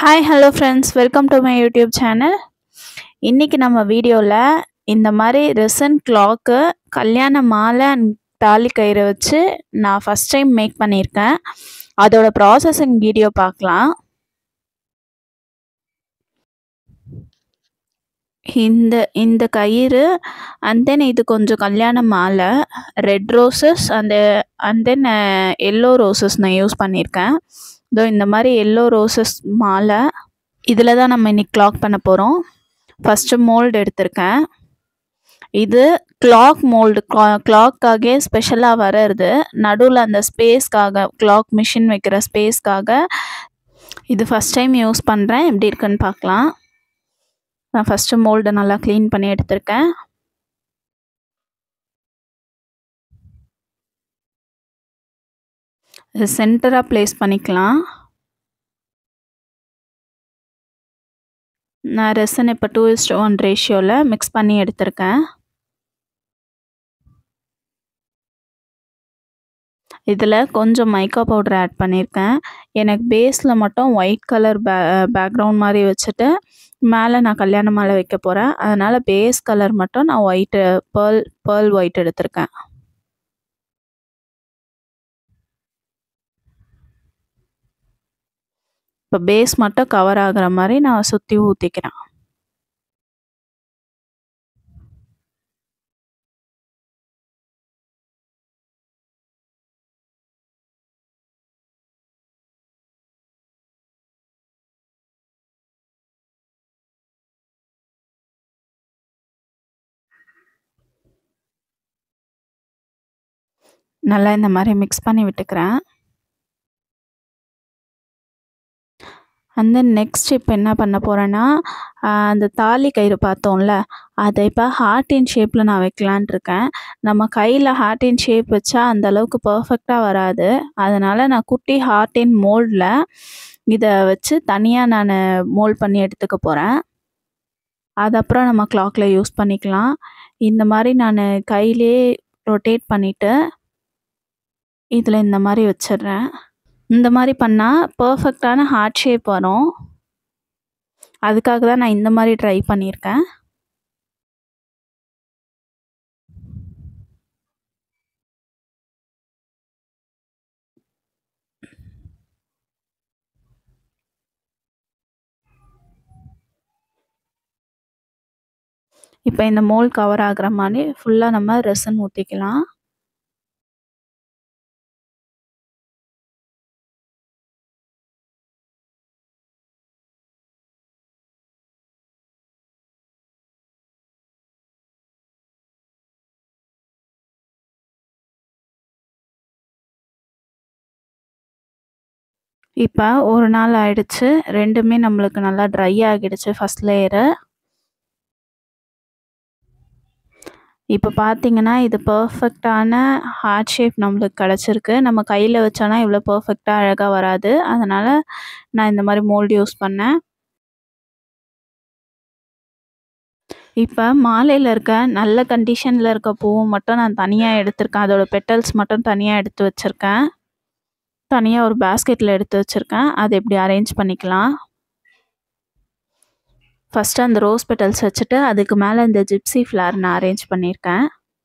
hi hello friends welcome to my YouTube channel இன்றைக்கி நம்ம வீடியோவில் இந்த மாதிரி ரெசன் கிளாக்கு கல்யாண மாலை and தாலி கயிறு வச்சு நான் ஃபஸ்ட் டைம் மேக் பண்ணியிருக்கேன் அதோட ப்ராசஸிங் வீடியோ பார்க்கலாம் இந்த இந்த கயிறு அண்ட் தென் இது கொஞ்சம் கல்யாண மாலை ரெட் ரோசஸ் அந்த அண்ட் தென் எல்லோ ரோசஸ் நான் யூஸ் பண்ணியிருக்கேன் இதோ இந்த மாதிரி எல்லோ ரோசஸ் மாலை இதில் தான் நம்ம இன்னைக்கு கிளாக் பண்ண போகிறோம் ஃபஸ்ட்டு மோல்டு எடுத்திருக்கேன் இது கிளாக் மோல்டு கிளாக்காகவே ஸ்பெஷலாக வர்றது நடுவில் அந்த ஸ்பேஸ்க்காக கிளாக் மிஷின் வைக்கிற ஸ்பேஸ்க்காக இது ஃபஸ்ட் டைம் யூஸ் பண்ணுறேன் எப்படி இருக்குன்னு பார்க்கலாம் நான் ஃபஸ்ட்டு மோல்டை நல்லா க்ளீன் பண்ணி எடுத்திருக்கேன் இது சென்டராக ப்ளேஸ் பண்ணிக்கலாம் நான் ரெசன் இப்போ டூ இஸ்ட் ஒன் ரேஷியோவில் மிக்ஸ் பண்ணி எடுத்திருக்கேன் இதில் கொஞ்சம் மைக்கா பவுடர் ஆட் பண்ணியிருக்கேன் எனக்கு பேஸில் மட்டும் ஒயிட் கலர் பே பேக்ரவுண்ட் மாதிரி வச்சுட்டு மேலே நான் கல்யாண மாலை வைக்க போகிறேன் அதனால் பேஸ் கலர் மட்டும் நான் ஒயிட்டு பேர்ல் பேர்ல் ஒயிட் எடுத்திருக்கேன் இப்போ பேஸ் மட்டும் கவர் ஆகிற மாதிரி நான் சுற்றி ஊற்றிக்கிறேன் நல்லா இந்த மாதிரி மிக்ஸ் பண்ணி விட்டுக்கிறேன் அண்ட் தென் நெக்ஸ்ட் இப்போ என்ன பண்ண போகிறேன்னா அந்த தாலி கயிறு பார்த்தோம்ல அதை இப்போ ஹார்ட்டின் ஷேப்பில் நான் வைக்கலான் இருக்கேன் நம்ம கையில் ஹார்ட்டின் ஷேப் வச்சா அந்த அளவுக்கு பர்ஃபெக்டாக வராது அதனால் நான் குட்டி ஹார்ட்டின் மோல்டில் இதை வச்சு தனியாக நான் மோல்ட் பண்ணி எடுத்துக்க போகிறேன் அது அப்புறம் நம்ம கிளாக்கில் யூஸ் பண்ணிக்கலாம் இந்த மாதிரி நான் கையிலே ரொட்டேட் பண்ணிவிட்டு இதில் இந்த மாதிரி வச்சிடுறேன் இந்த மாதிரி பண்ணால் பர்ஃபெக்டான ஹார்ட் ஷேப் வரும் அதுக்காக தான் நான் இந்த மாதிரி ட்ரை பண்ணியிருக்கேன் இப்போ இந்த மோல் கவர் ஆகிற மாதிரி ஃபுல்லாக நம்ம ரெசன் ஊற்றிக்கலாம் இப்போ ஒரு நாள் ஆயிடுச்சு ரெண்டுமே நம்மளுக்கு நல்லா ட்ரை ஆகிடுச்சு ஃபஸ்ட் லேயரு இப்போ பார்த்தீங்கன்னா இது பர்ஃபெக்டான ஹார்ட் ஷேப் நம்மளுக்கு கிடச்சிருக்கு நம்ம கையில் வச்சோன்னா இவ்வளோ பர்ஃபெக்டாக அழகாக வராது அதனால் நான் இந்த மாதிரி மோல்டு யூஸ் பண்ணேன் இப்போ மாலையில் இருக்க நல்ல கண்டிஷனில் இருக்க பூவை மட்டும் நான் தனியாக எடுத்திருக்கேன் அதோட பெட்டல்ஸ் மட்டும் தனியாக எடுத்து வச்சுருக்கேன் தனியாக ஒரு பேஸ்கெட்டில் எடுத்து வச்சுருக்கேன் அதை எப்படி அரேஞ்ச் பண்ணிக்கலாம் ஃபஸ்ட்டு அந்த ரோஸ் பெட்டல்ஸ் வச்சுட்டு அதுக்கு மேலே இந்த ஜிப்சி ஃப்ளார் நான் அரேஞ்ச் பண்ணியிருக்கேன்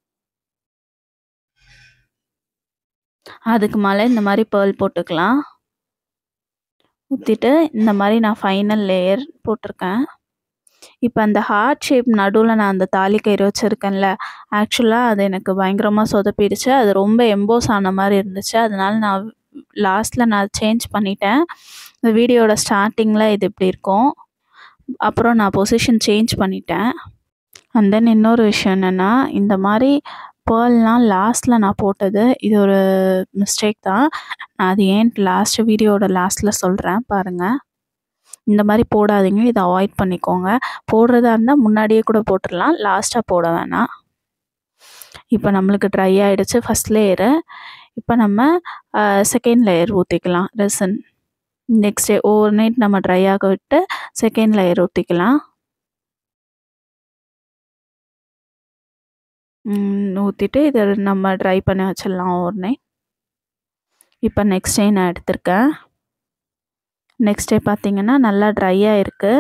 அதுக்கு மேலே இந்த மாதிரி பேர்ல் போட்டுக்கலாம் ஊற்றிட்டு இந்த மாதிரி நான் ஃபைனல் லேயர் போட்டிருக்கேன் இப்போ அந்த ஹார்ட் ஷேப் நடுவில் நான் அந்த தாலி கயிறு வச்சுருக்கேன்ல ஆக்சுவலாக அது எனக்கு பயங்கரமாக சொதப்பிடுச்சு அது ரொம்ப எம்போஸ் ஆன மாதிரி இருந்துச்சு அதனால நான் லாஸ்ட்டில் நான் சேஞ்ச் பண்ணிட்டேன் இந்த வீடியோட ஸ்டார்டிங்கில் இது இப்படி இருக்கும் அப்புறம் நான் பொசிஷன் சேஞ்ச் பண்ணிட்டேன் அண்ட் தென் இன்னொரு விஷயம் என்னென்னா இந்த மாதிரி பேர்ல்லாம் லாஸ்ட்டில் நான் போட்டது இது ஒரு மிஸ்டேக் தான் நான் அது ஏன் லாஸ்ட் வீடியோட லாஸ்ட்டில் சொல்கிறேன் பாருங்கள் இந்த மாதிரி போடாதீங்க இதை அவாய்ட் பண்ணிக்கோங்க போடுறதா இருந்தால் முன்னாடியே கூட போட்டுடலாம் லாஸ்ட்டாக போட வேணாம் இப்போ நம்மளுக்கு ட்ரை ஆகிடுச்சு ஃபஸ்ட் லேயரு இப்போ நம்ம செகண்ட் லேயர் ஊற்றிக்கலாம் resin next day overnight நம்ம ட்ரை ஆக விட்டு செகண்ட் லேயர் ஊற்றிக்கலாம் ஊற்றிட்டு இதை நம்ம ட்ரை பண்ணி வச்சிடலாம் ஓவர் நைட் இப்போ நெக்ஸ்ட் டே நான் எடுத்திருக்கேன் நெக்ஸ்ட் டே பார்த்தீங்கன்னா நல்லா ட்ரையாக இருக்குது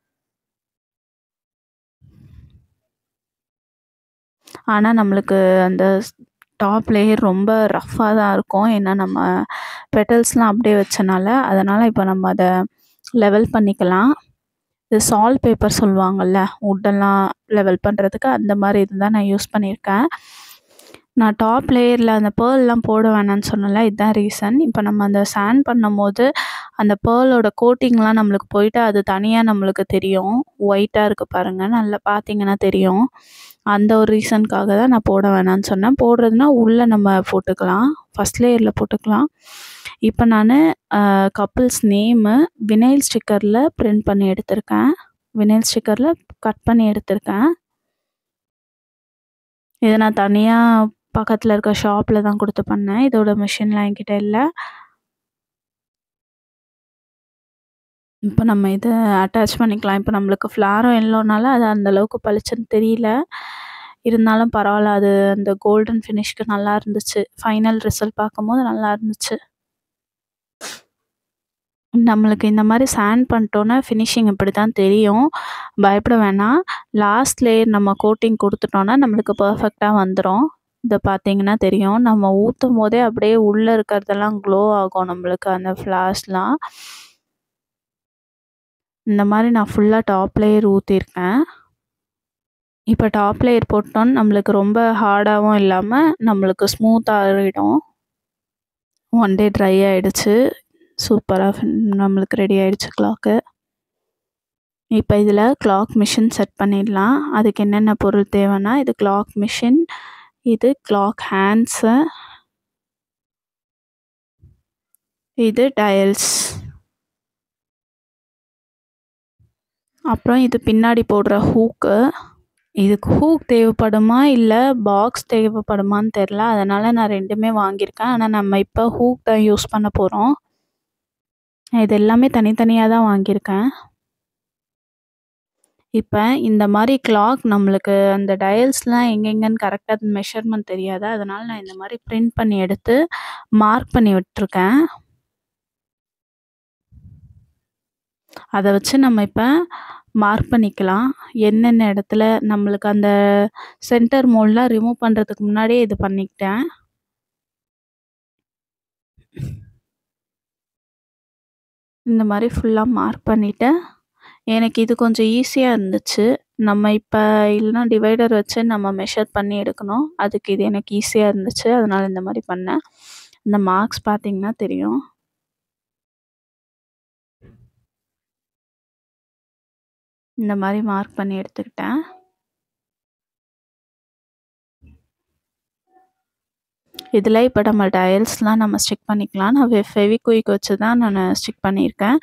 ஆனால் நம்மளுக்கு அந்த டாப் லேயர் ரொம்ப ரஃப்பாக தான் இருக்கும் ஏன்னா நம்ம பெட்டல்ஸ்லாம் அப்படியே வச்சனால அதனால் இப்போ நம்ம அதை லெவல் பண்ணிக்கலாம் இது சால்ட் பேப்பர் சொல்லுவாங்கள்ல வுட்டெல்லாம் லெவல் பண்ணுறதுக்கு அந்த மாதிரி இதுதான் நான் யூஸ் பண்ணியிருக்கேன் நான் டாப் லேயரில் அந்த பேர்ல்லாம் போட வேணாம்னு சொன்னல இதுதான் ரீசன் இப்போ நம்ம அந்த சாண்ட் பண்ணும்போது அந்த பேர்லோட கோட்டிங்லாம் நம்மளுக்கு போயிட்டு அது தனியாக நம்மளுக்கு தெரியும் ஒயிட்டாக இருக்குது பாருங்கள் நல்லா பார்த்தீங்கன்னா தெரியும் அந்த ஒரு ரீசனுக்காக தான் நான் போட வேணாம்னு சொன்னேன் போடுறதுனா உள்ளே நம்ம போட்டுக்கலாம் ஃபஸ்ட் லேயரில் போட்டுக்கலாம் இப்போ நான் கப்புள்ஸ் நேமு வினைல் ஸ்டிக்கரில் பிரிண்ட் பண்ணி எடுத்திருக்கேன் வினைல் ஸ்டிக்கரில் கட் பண்ணி எடுத்திருக்கேன் இதை நான் தனியாக பக்கத்தில் இருக்க ஷாப்பில் தான் கொடுத்து பண்ணேன் இதோட மிஷின்லாம் என்கிட்ட இல்லை இப்போ நம்ம இதை அட்டாச் பண்ணிக்கலாம் இப்போ நம்மளுக்கு ஃப்ளாரும் இல்லைனால அது அந்தளவுக்கு பளிச்சுன்னு தெரியல இருந்தாலும் பரவாயில்ல அது அந்த கோல்டன் ஃபினிஷ்க்கு நல்லா இருந்துச்சு ஃபைனல் ரிசல்ட் பார்க்கும்போது நல்லா இருந்துச்சு நம்மளுக்கு இந்த மாதிரி சாண்ட் பண்ணிட்டோன்னா ஃபினிஷிங் இப்படி தான் தெரியும் பயப்பட வேணாம் லாஸ்ட் லேயர் நம்ம கோட்டிங் கொடுத்துட்டோன்னா நம்மளுக்கு பர்ஃபெக்டாக வந்துடும் இதை பார்த்தீங்கன்னா தெரியும் நம்ம ஊற்றும் போதே அப்படியே உள்ளே இருக்கிறதெல்லாம் க்ளோ ஆகும் நம்மளுக்கு அந்த ஃப்ளாஷ்லாம் இந்த மாதிரி நான் ஃபுல்லாக டாப் லேயர் ஊற்றிருக்கேன் இப்போ டாப் லேயர் போட்டோன்னு நம்மளுக்கு ரொம்ப ஹார்டாகவும் இல்லாமல் நம்மளுக்கு ஸ்மூத்தாக ஆகிடும் ஒன் டே ட்ரை ஆகிடுச்சு சூப்பராக நம்மளுக்கு ரெடி ஆகிடுச்சு கிளாக்கு இப்போ இதில் கிளாக் மிஷின் செட் பண்ணிடலாம் அதுக்கு என்னென்ன பொருள் தேவைன்னா இது கிளாக் மிஷின் இது கிளாக் ஹேண்ட்ஸு இது டயல்ஸ் அப்புறம் இது பின்னாடி போடுற ஹூக்கு இதுக்கு ஹூக் தேவைப்படுமா இல்லை பாக்ஸ் தேவைப்படுமான்னு தெரில அதனால் நான் ரெண்டுமே வாங்கியிருக்கேன் ஆனால் நம்ம இப்போ ஹூக் தான் யூஸ் பண்ண போகிறோம் இது எல்லாமே தனித்தனியாக தான் வாங்கியிருக்கேன் இப்போ இந்த மாதிரி கிளாக் நம்மளுக்கு அந்த டயல்ஸ்லாம் எங்கெங்கன்னு கரெக்டாக மெஷர்மெண்ட் தெரியாது அதனால் நான் இந்த மாதிரி பிரிண்ட் பண்ணி எடுத்து மார்க் பண்ணி விட்டுருக்கேன் அதை வச்சு நம்ம இப்போ மார்க் பண்ணிக்கலாம் என்னென்ன இடத்துல நம்மளுக்கு அந்த சென்டர் மோல்லாம் ரிமூவ் பண்ணுறதுக்கு முன்னாடியே இது பண்ணிக்கிட்டேன் இந்த மாதிரி ஃபுல்லாக மார்க் பண்ணிவிட்டு எனக்கு இது கொஞ்சம் ஈஸியாக இருந்துச்சு நம்ம இப்போ இல்லைனா டிவைடர் வச்சு நம்ம மெஷர் பண்ணி எடுக்கணும் அதுக்கு இது எனக்கு ஈஸியாக இருந்துச்சு அதனால் இந்த மாதிரி பண்ணேன் இந்த மார்க்ஸ் பார்த்திங்கன்னா தெரியும் இந்த மாதிரி மார்க் பண்ணி எடுத்துக்கிட்டேன் இதில் இப்போ நம்ம டயல்ஸ்லாம் நம்ம ஸ்டிக் பண்ணிக்கலாம் நான் ஃபெவிக்விக் வச்சு தான் நான் ஸ்டிக் பண்ணியிருக்கேன்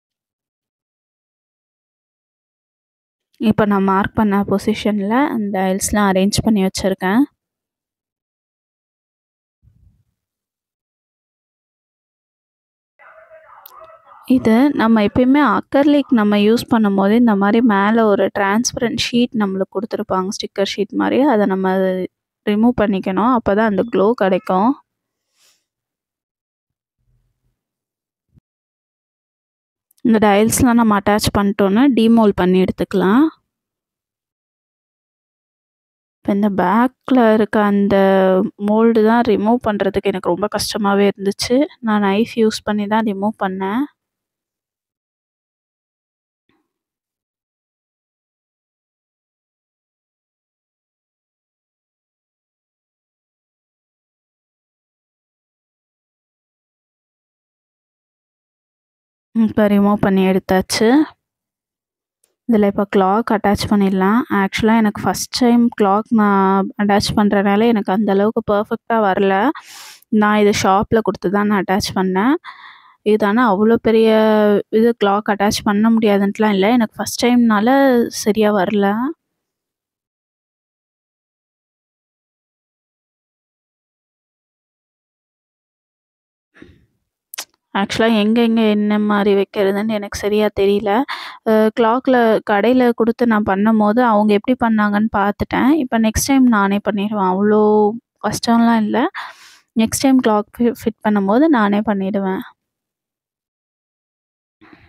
இப்போ நான் மார்க் பண்ண பொசிஷனில் அந்த டயல்ஸ்லாம் அரேஞ்ச் பண்ணி வச்சுருக்கேன் இது நம்ம எப்பயுமே அக்கர்லிக் நம்ம யூஸ் பண்ணும்போது இந்த மாதிரி மேலே ஒரு டிரான்ஸ்பரண்ட் ஷீட் நம்மளுக்கு கொடுத்துருப்பாங்க ஸ்டிக்கர் ஷீட் மாதிரி அதை நம்ம ரிமூவ் பண்ணிக்கணும் அப்போ தான் அந்த க்ளோ கிடைக்கும் இந்த டயல்ஸ்லாம் நம்ம அட்டாச் பண்ணிட்டோன்னா டிமோல் பண்ணி எடுத்துக்கலாம் இப்போ இந்த பேக்கில் இருக்க அந்த மோல்டு தான் ரிமூவ் பண்ணுறதுக்கு எனக்கு ரொம்ப கஷ்டமாகவே இருந்துச்சு நான் நைஃப் யூஸ் பண்ணி தான் ரிமூவ் பண்ணேன் இப்போ ரிமூவ் பண்ணி எடுத்தாச்சு இதில் இப்போ கிளாக் அட்டாச் பண்ணிடலாம் ஆக்சுவலாக எனக்கு ஃபஸ்ட் டைம் கிளாக் நான் அட்டாச் பண்ணுறனால எனக்கு அந்த அளவுக்கு பர்ஃபெக்டாக வரல நான் இது ஷாப்பில் கொடுத்து தான் நான் அட்டாச் பண்ணேன் இது ஆனால் அவ்வளோ பெரிய இது கிளாக் அட்டாச் பண்ண முடியாதுன்ட்டுலாம் இல்லை எனக்கு ஃபஸ்ட் டைம்னால சரியாக வரல ஆக்சுவலாக எங்கே எங்கே என்ன மாதிரி வைக்கிறதுன்னு எனக்கு சரியாக தெரியல கிளாக்கில் கடையில் கொடுத்து நான் பண்ணும்போது அவங்க எப்படி பண்ணாங்கன்னு பார்த்துட்டேன் இப்போ நெக்ஸ்ட் டைம் நானே பண்ணிடுவேன் அவ்வளோ கஷ்டம்லாம் இல்லை நெக்ஸ்ட் டைம் கிளாக் ஃபிட் பண்ணும்போது நானே பண்ணிவிடுவேன்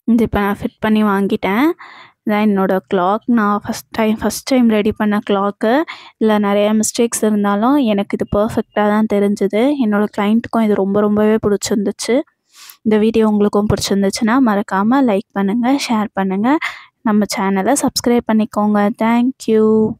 இது இப்போ நான் ஃபிட் பண்ணி வாங்கிட்டேன் இதான் என்னோடய கிளாக் நான் first time first time ready பண்ண கிளாக்கு இல்லை நிறைய மிஸ்டேக்ஸ் இருந்தாலும் எனக்கு இது பர்ஃபெக்டாக தான் தெரிஞ்சுது என்னோடய கிளைண்ட்டுக்கும் இது ரொம்ப ரொம்பவே பிடிச்சிருந்துச்சு இந்த வீடியோ உங்களுக்கும் பிடிச்சிருந்துச்சுன்னா மறக்காமல் லைக் பண்ணுங்கள் ஷேர் பண்ணுங்கள் நம்ம சேனலை சப்ஸ்கிரைப் பண்ணிக்கோங்க தேங்க்யூ